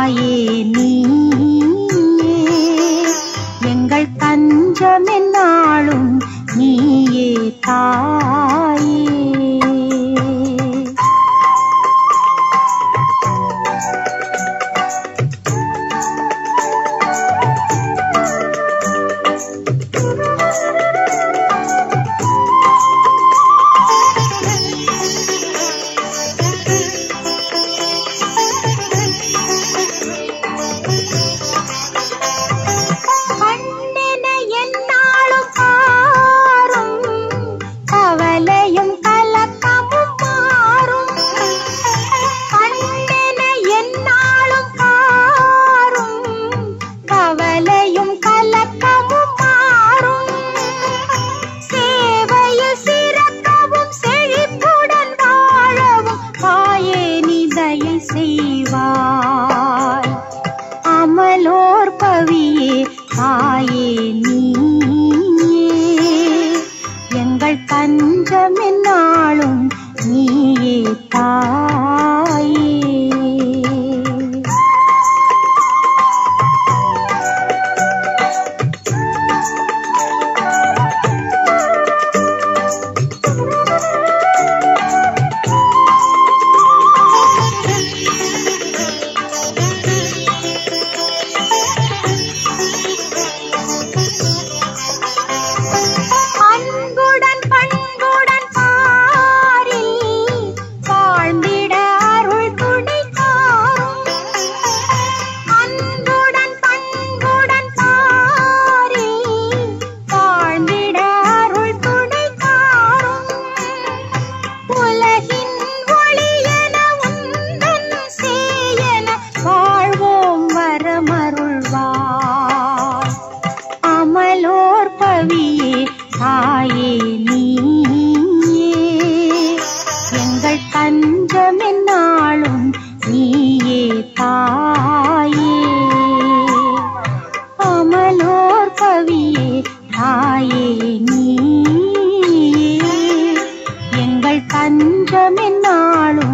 தாயே நீயே எங்கள் தஞ்சமென்னாலும் நீயே தாயே கண்ணென என்னாலும் பாரும் கவலையும் கலக்கமும் மாறும் கண்ணென என்னாலும் பாரும் கவலையும் கலக்கமும் மாறும் சேவையில் சிறக்கவும் செழிப்புடன் வாழவும் தாயே நிதயை செய்வாய் அமலோர் பவியே தாயே நீயே எங்கள் தஞ்சம் என்னாலும் நீயே தாயே அன்புடன் பண்புடன் பாரில் வாழ்ந்திட அருள் துணை தாரும் அன்புடன் பண்புடன் பாரில் வாழ்ந்திட அருள் துணை தாரும் உலகின் ஒளியென உந்தன் சேயன வாழ்வோம் வரமருள்வார் அமலோர் பவியே தாயே நீயே எங்கள் தஞ்சமென்னாலும் நீயே தாயே அமலோர் பவியே தாயே நீயே எங்கள் தஞ்சமென்னாலும்